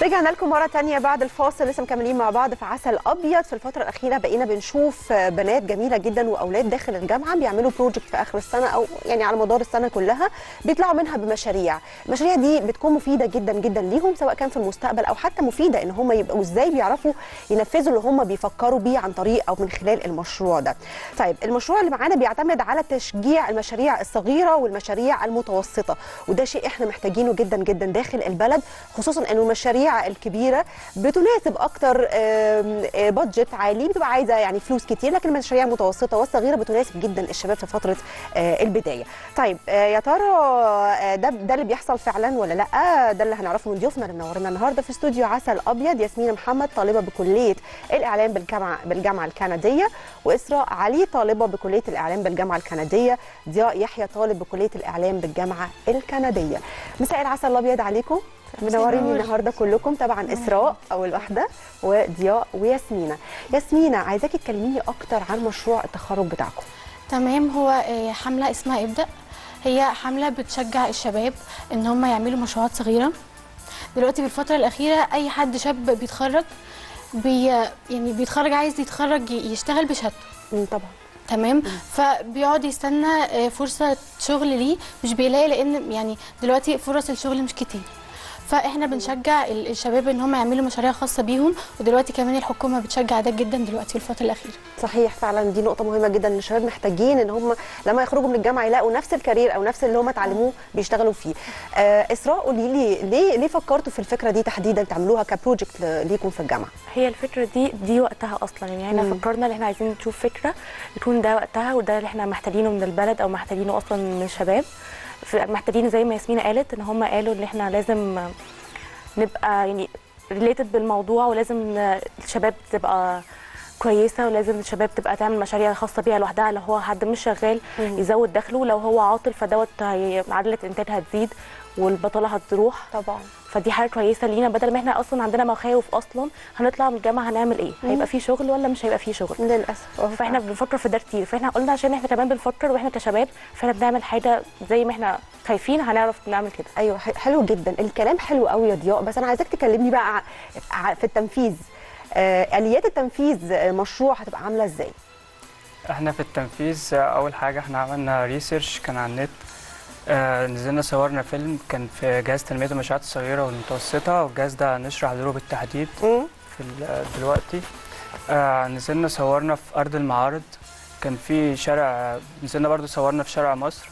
رجعنا لكم مرة تانية بعد الفاصل لسه مكملين مع بعض في عسل أبيض في الفترة الأخيرة بقينا بنشوف بنات جميلة جدا وأولاد داخل الجامعة بيعملوا بروجكت في آخر السنة أو يعني على مدار السنة كلها بيطلعوا منها بمشاريع المشاريع دي بتكون مفيدة جدا جدا ليهم سواء كان في المستقبل أو حتى مفيدة إن هم يبقوا إزاي بيعرفوا ينفذوا اللي هم بيفكروا بيه عن طريق أو من خلال المشروع ده طيب المشروع اللي معانا بيعتمد على تشجيع المشاريع الصغيرة والمشاريع المتوسطة وده شيء احنا محتاجينه جدا جدا داخل البلد خصوصا انه المشاريع الكبيره بتناسب اكتر بادجت عالي بتبقى عايزه يعني فلوس كتير لكن المشاريع المتوسطه والصغيره بتناسب جدا الشباب في فتره البدايه طيب يا ترى ده ده اللي بيحصل فعلا ولا لا ده اللي هنعرفه من ضيوفنا اللي منورنا النهارده في استوديو عسل ابيض ياسمين محمد طالبه بكليه الاعلام بالجامعه بالجامعه الكنديه واسراء علي طالبه بكليه الاعلام بالجامعه الكنديه ضياء يحيى طالب بكليه الاعلام بالجامعه الكنديه مساء العسل الابيض عليكم منوريني النهارده كلكم طبعا اسراء اول واحده وضياء وياسمينه ياسمينه عايزاكي تكلميني اكتر عن مشروع التخرج بتاعكم تمام هو حمله اسمها ابدا هي حمله بتشجع الشباب ان هم يعملوا مشروعات صغيره دلوقتي في الفتره الاخيره اي حد شاب بيتخرج بي يعني بيتخرج عايز يتخرج يشتغل بشهادته طبعا تمام فبيقعد يستنى فرصه شغل ليه مش بيلاقي لان يعني دلوقتي فرص الشغل مش كتير فاحنا بنشجع الشباب ان هم يعملوا مشاريع خاصه بيهم ودلوقتي كمان الحكومه بتشجع ده جدا دلوقتي في الفتره الاخيره صحيح فعلا دي نقطه مهمه جدا ان الشباب محتاجين ان هم لما يخرجوا من الجامعه يلاقوا نفس الكارير او نفس اللي هم اتعلموه بيشتغلوا فيه آه اسراء قولي لي ليه ليه فكرتوا في الفكره دي تحديدا تعملوها كبروجكت ليكم في الجامعه هي الفكره دي دي وقتها اصلا يعني احنا فكرنا ان احنا عايزين نشوف فكره يكون ده وقتها وده اللي احنا محتاجينه من البلد او محتاجينه اصلا من الشباب محتاجين زي ما ياسمين قالت ان هم قالوا ان احنا لازم نبقى يعني ريليتد بالموضوع ولازم الشباب تبقى كويسه ولازم الشباب تبقى تعمل مشاريع خاصه بيها لوحدها لو هو حد مش شغال يزود دخله لو هو عاطل فدوت معدله الانتاج هتزيد والبطاله هتروح طبعا فدي حاجه كويسه لينا بدل ما احنا اصلا عندنا مخاوف اصلا هنطلع من الجامعه هنعمل ايه مم. هيبقى في شغل ولا مش هيبقى في شغل للاسف فاحنا بنفكر في ده كتير فاحنا قلنا عشان احنا كمان بنفكر واحنا كشباب فاحنا بنعمل حاجه زي ما احنا خايفين هنعرف نعمل كده ايوه حلو جدا الكلام حلو قوي يا ضياء بس انا عايزاك تكلمني بقى في التنفيذ آه اليات التنفيذ مشروع هتبقى عامله ازاي احنا في التنفيذ اول حاجه احنا عملنا ريسيرش كان على النت آه نزلنا صورنا فيلم كان في جهاز تنميه المشروعات الصغيره والمتوسطه والجهاز ده نشرح له بالتحديد مم. في دلوقتي آه نزلنا صورنا في ارض المعارض كان في شارع نزلنا برضو صورنا في شارع مصر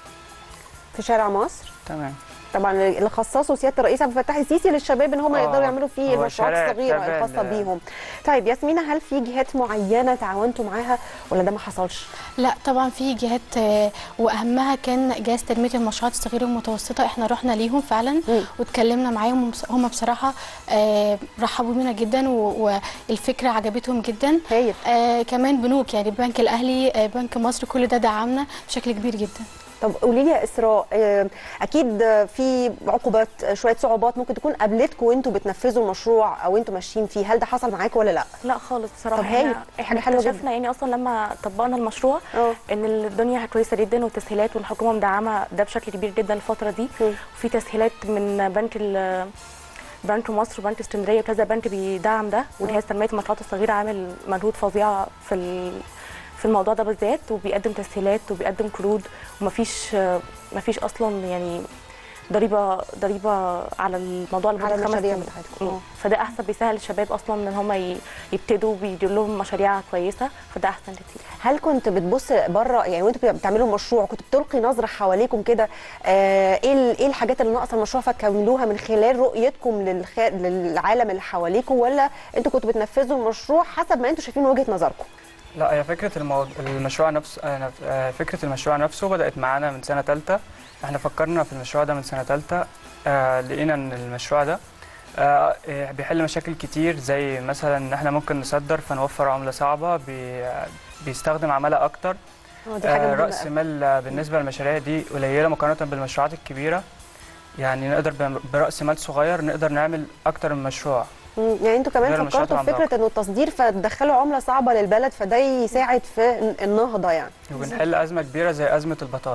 في شارع مصر تمام طبعا اللي خصصه سياده الرئيس عبد الفتاح السيسي للشباب ان هم آه، يقدروا يعملوا فيه هو المشروعات شارع الصغيره تابع الخاصه ل- بيهم طيب ياسمينه هل في جهات معينه تعاونتوا معاها ولا ده ما حصلش لا طبعا في جهات آه، واهمها كان جهاز تنميه المشروعات الصغيره والمتوسطه احنا رحنا ليهم فعلا مم. واتكلمنا معاهم ومس- هم بصراحه آه، رحبوا بينا جدا و- والفكره عجبتهم جدا هايل آه كمان بنوك يعني البنك الاهلي آه بنك مصر كل ده دعمنا بشكل كبير جدا طب قولي لي يا اسراء آه، اكيد في عقوبات آه، شويه صعوبات ممكن تكون قابلتكم وانتوا بتنفذوا المشروع او انتوا ماشيين فيه هل ده حصل معاكم ولا لا لا خالص بصراحه طب هايل. احنا حاجة احنا حلوة جدا. اكتشفنا يعني اصلا لما طبقنا المشروع اه ان الدنيا كويسه جدا والتسهيلات والحكومه مدعمه ده بشكل كبير جدا الفتره دي مم. وفي تسهيلات من بنك ال بنك مصر وبنك اسكندريه وكذا بنك بيدعم ده وجهاز تنميه المشروعات الصغيره عامل مجهود فظيع في ال- في الموضوع ده بالذات وبيقدم تسهيلات وبيقدم قروض ومفيش مفيش اصلا يعني ضريبه ضريبه على الموضوع لمده على خمس المشاريع سنين. بتاعتكم مم. آه. فده احسن بيسهل الشباب اصلا ان هم ي- يبتدوا بيدير لهم مشاريع كويسه فده احسن كتير هل كنت بتبص بره يعني وانتوا بتعملوا المشروع كنت بتلقي نظره حواليكم كده آه، ايه ال- ايه الحاجات اللي ناقصه المشروع فتكملوها من خلال رؤيتكم للخ... للعالم اللي حواليكم ولا انتوا كنتوا بتنفذوا المشروع حسب ما انتوا شايفين وجهه نظركم لا هي فكره الموضوع المشروع نفسه آه، نف- آه، فكره المشروع نفسه بدات معانا من سنه ثالثه احنا فكرنا في المشروع ده من سنه ثالثه آه لقينا ان المشروع ده آه آه، بيحل مشاكل كتير زي مثلا ان احنا ممكن نصدر فنوفر عمله صعبه بي بيستخدم عماله اكتر اه دي حاجه آه مهمه راس أوي. مال آه، بالنسبه للمشاريع دي قليله مقارنه بالمشروعات الكبيره يعني نقدر ب- براس مال صغير نقدر نعمل اكتر من مشروع مم، يعني انتوا كمان غير المشروعات فكرتوا في العملاقة. فكره انه التصدير فتدخلوا عمله صعبه للبلد فده يساعد في النهضه يعني وبنحل ازمه كبيره زي ازمه البطاله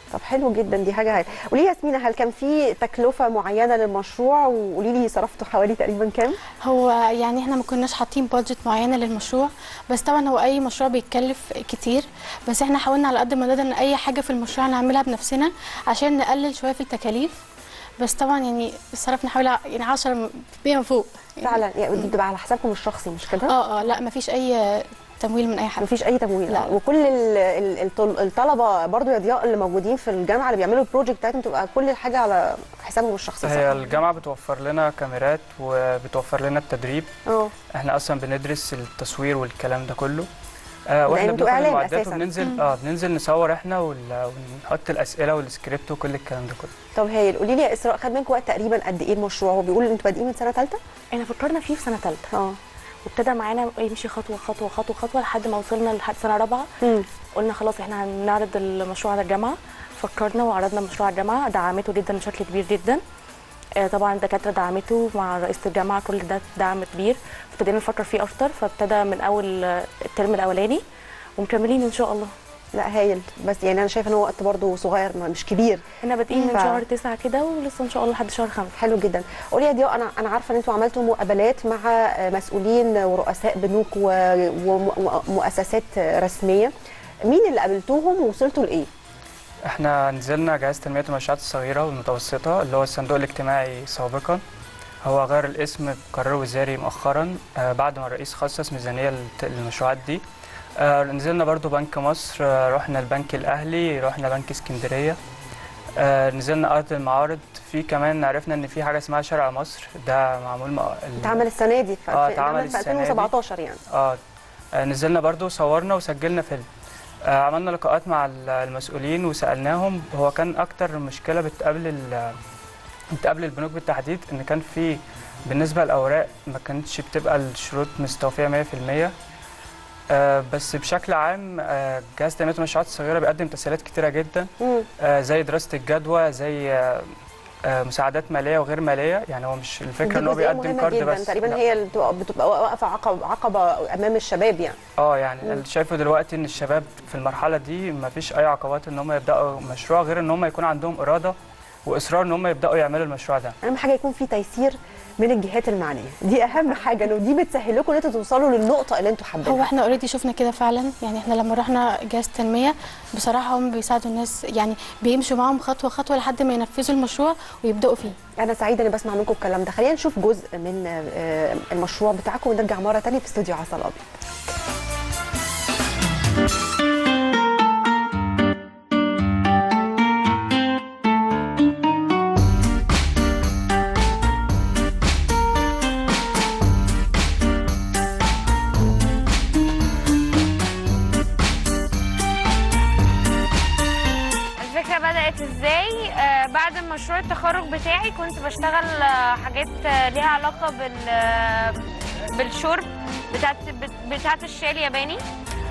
طب حلو جدا دي حاجه هاي قولي لي ياسمينه هل كان في تكلفه معينه للمشروع وقولي لي صرفتوا حوالي تقريبا كام هو يعني احنا ما كناش حاطين بادجت معينه للمشروع بس طبعا هو اي مشروع بيتكلف كتير بس احنا حاولنا على قد ما نقدر ان اي حاجه في المشروع نعملها بنفسنا عشان نقلل شويه في التكاليف بس طبعا يعني صرفنا حوالي ع- يعني 10 بما فوق يعني فعلا يعني دي بتبقى على حسابكم الشخصي مش كده اه اه لا ما فيش اي تمويل من اي حد مفيش اي تمويل لا. وكل ال- ال- الطل- الطلبه برضو يا ضياء اللي موجودين في الجامعه اللي بيعملوا البروجكت بتاعتهم تبقى كل حاجه على حسابهم الشخصي هي صح؟ الجامعه بتوفر لنا كاميرات وبتوفر لنا التدريب اه احنا اصلا بندرس التصوير والكلام ده كله آه ده واحنا انتوا بناخد إعلام المعدات أساساً. وبننزل اه بننزل نصور احنا وال- ونحط الاسئله والسكريبت وكل الكلام ده كله طب هايل قولي لي يا اسراء خد منكم وقت تقريبا قد ايه المشروع هو بيقول انتوا بادئين من سنه ثالثه احنا فكرنا فيه في سنه ثالثه اه وابتدى معانا يمشي خطوه خطوه خطوه خطوه لحد ما وصلنا لحد سنه رابعه مم. قلنا خلاص احنا هنعرض المشروع على الجامعه فكرنا وعرضنا المشروع على الجامعه دعمته جدا بشكل كبير جدا آه، طبعا الدكاتره دعمته مع رئيسه الجامعه كل ده دعم كبير فابتدينا نفكر فيه اكتر فابتدى من اول آه، الترم الاولاني ومكملين ان شاء الله لا هايل بس يعني انا شايفه ان هو وقت برضو صغير ما- مش كبير احنا بادئين من ف- شهر تسعة كده ولسه ان شاء الله لحد شهر خمسة حلو جدا قولي يا ضياء انا انا عارفه ان انتوا عملتوا مقابلات مع مسؤولين ورؤساء بنوك و- ومؤسسات رسميه مين اللي قابلتوهم ووصلتوا لايه احنا نزلنا جهاز تنميه المنشآت الصغيره والمتوسطه اللي هو الصندوق الاجتماعي سابقا هو غير الاسم بقرار وزاري مؤخرا آه، بعد ما الرئيس خصص ميزانيه للت- للمشروعات دي آه، نزلنا برضو بنك مصر آه، رحنا البنك الاهلي رحنا بنك اسكندريه آه، نزلنا ارض المعارض في كمان عرفنا ان في حاجه اسمها شارع مصر ده معمول مع ال- اتعمل السنه دي في آه، في- اتعمل في السنة دي. 2017 يعني اه آه، نزلنا برضو صورنا وسجلنا فيلم آه، عملنا لقاءات مع ال- المسؤولين وسألناهم هو كان أكتر مشكلة بتقابل ال- بتقابل البنوك بالتحديد إن كان في بالنسبة للأوراق ما كانتش بتبقى الشروط مستوفية 100% آه، بس بشكل عام آه، جهاز تنمية المشروعات الصغيرة بيقدم تسهيلات كتيرة جدا مم. آه، زي دراسة الجدوى زي آه، آه، مساعدات مالية وغير مالية يعني هو مش الفكرة دي إن هو جزئية بيقدم مهمة كارد جدا بس تقريبا لا. هي اللي بتبقى, بتبقى واقفه عقبه عقبه امام الشباب يعني اه يعني اللي شايفه دلوقتي ان الشباب في المرحله دي ما فيش اي عقبات ان هم يبداوا مشروع غير ان هم يكون عندهم اراده واصرار ان هم يبداوا يعملوا المشروع ده اهم حاجه يكون في تيسير من الجهات المعنيه دي اهم حاجه انه دي بتسهل لكم ان انتوا توصلوا للنقطه اللي انتوا هو حابينها احنا اوريدي شفنا كده فعلا يعني احنا لما رحنا جهاز تنميه بصراحه هم بيساعدوا الناس يعني بيمشوا معاهم خطوه خطوه لحد ما ينفذوا المشروع ويبداوا فيه انا سعيده اني بسمع منكم الكلام ده خلينا نشوف جزء من آه، المشروع بتاعكم ونرجع مره تانية في استوديو عسل ابيض الفكرة بدأت ازاي آه بعد مشروع التخرج بتاعي كنت بشتغل آه حاجات آه ليها علاقة بال آه بالشرب بتاعت بتاعت الشاي الياباني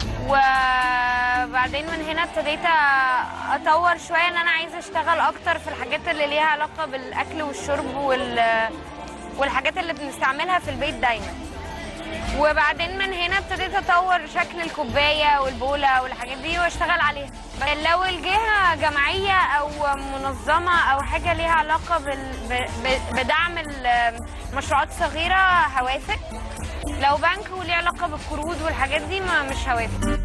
وبعدين من هنا ابتديت أ- اطور شوية ان انا عايزة اشتغل اكتر في الحاجات اللي ليها علاقة بالاكل والشرب وال والحاجات اللي بنستعملها في البيت دايما وبعدين من هنا ابتديت اطور شكل الكوبايه والبوله والحاجات دي واشتغل عليها لو الجهه جمعيه او منظمه او حاجه ليها علاقه بال... ب... ب- بدعم المشروعات الصغيره هوافق لو بنك وليه علاقه بالقروض والحاجات دي ما مش هوافق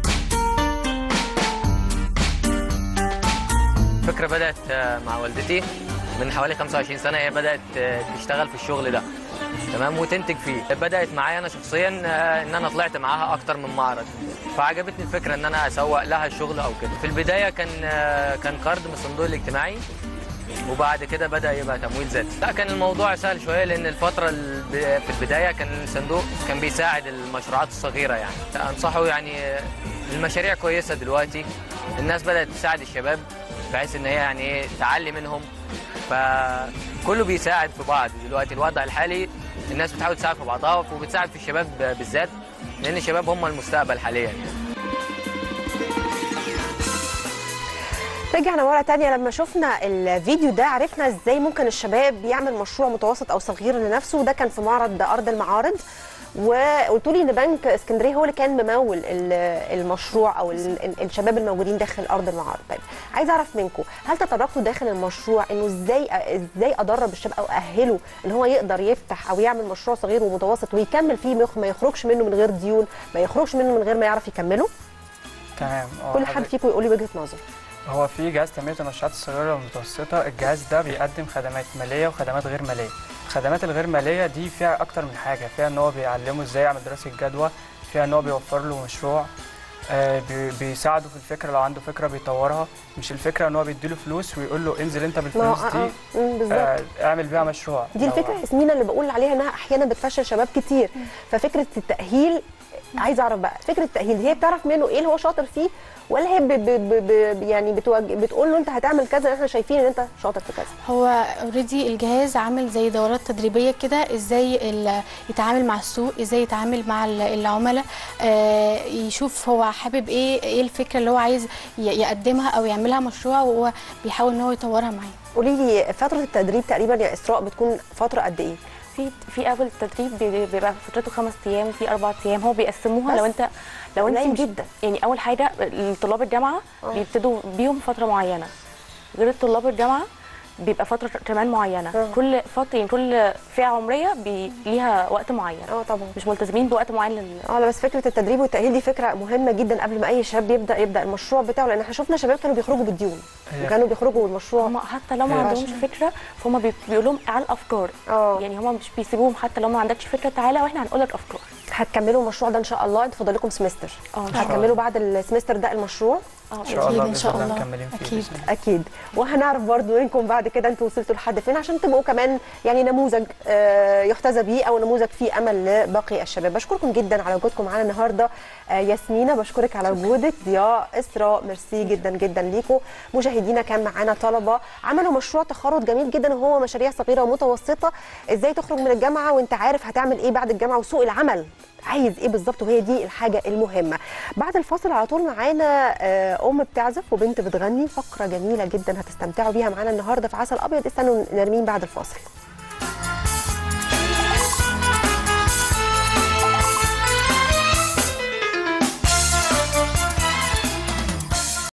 الفكرة بدأت آه، مع والدتي من حوالي 25 سنة هي بدأت آه، تشتغل في الشغل ده تمام وتنتج فيه بدأت معايا أنا شخصيا آه، إن أنا طلعت معاها أكتر من معرض فعجبتني الفكرة إن أنا أسوق لها الشغل أو كده في البداية كان آه، كان قرض من الصندوق الاجتماعي وبعد كده بدا يبقى تمويل ذاتي لا كان الموضوع سهل شويه لان الفتره الب- في البدايه كان الصندوق كان بيساعد المشروعات الصغيره يعني انصحه يعني المشاريع كويسه دلوقتي الناس بدات تساعد الشباب بحيث ان هي يعني ايه تعلي منهم فكله بيساعد في بعض دلوقتي الوضع الحالي الناس بتحاول تساعد في بعضها وبتساعد في الشباب بالذات لان الشباب هم المستقبل حاليا يعني. رجعنا مرة تانية لما شفنا الفيديو ده عرفنا ازاي ممكن الشباب يعمل مشروع متوسط او صغير لنفسه وده كان في معرض ارض المعارض وقلت لي ان بنك اسكندريه هو اللي كان ممول ال- المشروع او ال- ال- الشباب الموجودين داخل ارض المعارض طيب عايز اعرف منكم هل تطرقتوا داخل المشروع انه ازاي ازاي ادرب الشباب او اهله ان هو يقدر يفتح او يعمل مشروع صغير ومتوسط ويكمل فيه ما يخ- ما يخرجش منه من غير ديون ما يخرجش منه من غير ما يعرف يكمله تمام آه، كل حد حضرتك- فيكم يقول لي وجهه نظر هو في جهاز تنمية المشروعات الصغيرة والمتوسطة الجهاز ده بيقدم خدمات مالية وخدمات غير مالية الخدمات الغير مالية دي فيها أكتر من حاجة فيها إن هو بيعلمه إزاي يعمل دراسة جدوى فيها إن هو بيوفر له مشروع آه، بي- بيساعده في الفكرة لو عنده فكرة بيطورها مش الفكرة إن هو بيديله فلوس ويقول له انزل أنت ما هو بالفلوس آه، آه، دي مم، بالظبط آه، اعمل بيها مشروع دي لو- الفكره ياسمينة اللي بقول عليها انها احيانا بتفشل شباب كتير ففكره التاهيل عايزه اعرف بقى فكره التاهيل دي هي بتعرف منه ايه اللي هو شاطر فيه ولا هي ب ب ب ب يعني بتوج... بتقول له انت هتعمل كذا احنا شايفين ان انت شاطر في كذا هو اوريدي الجهاز عامل زي دورات تدريبيه كده ازاي ال- يتعامل مع السوق ازاي يتعامل مع ال- العملاء آه، يشوف هو حابب ايه ايه الفكره اللي هو عايز ي- يقدمها او يعملها مشروع وهو بيحاول ان هو يطورها معاه قولي لي فتره التدريب تقريبا يا اسراء بتكون فتره قد ايه في في اول التدريب بي- بيبقى فترته خمس ايام وفي اربع ايام هو بيقسموها بس؟ لو انت لو انت قليل مش- جدا. يعني اول حاجه طلاب الجامعه بيبتدوا بيهم فتره معينه غير طلاب الجامعه بيبقى فتره كمان معينه آه. كل فتره يعني كل فئه عمريه بي ليها وقت معين اه طبعا مش ملتزمين بوقت معين لل... اه لا بس فكره التدريب والتاهيل دي فكره مهمه جدا قبل ما اي شاب يبدا يبدا المشروع بتاعه لان احنا شفنا شباب كانوا بيخرجوا بالديون هي- وكانوا بيخرجوا بالمشروع هم حتى لو ما هي عندهمش فكره فهم بي- بيقولوا لهم على الافكار اه يعني هم مش بيسيبوهم حتى لو ما عندكش فكره تعالى واحنا هنقول لك افكار هتكملوا المشروع ده ان شاء الله انتوا فاضل لكم سمستر اه إن شاء الله. هتكملوا بعد السمستر ده المشروع اه ان شاء الله أكيد إن شاء باذن الله الله. مكملين فيه أكيد. بإذن الله. اكيد وهنعرف برضو منكم بعد كده انتوا وصلتوا لحد فين عشان تبقوا كمان يعني نموذج آه، يحتذى بيه او نموذج فيه امل لباقي الشباب بشكركم جدا على وجودكم معانا النهارده آه، ياسمينة بشكرك على وجودك ضياء اسراء ميرسي جدا جدا ليكم مشاهدينا كان معانا طلبه عملوا مشروع تخرج جميل جدا وهو مشاريع صغيره ومتوسطه ازاي تخرج من الجامعه وانت عارف هتعمل ايه بعد الجامعه وسوق العمل عايز ايه بالظبط وهي دي الحاجه المهمه بعد الفاصل على طول معانا آه، ام بتعزف وبنت بتغني فقره جميله جدا هتستمتعوا بيها معانا النهارده في عسل ابيض استنوا نرمين بعد الفاصل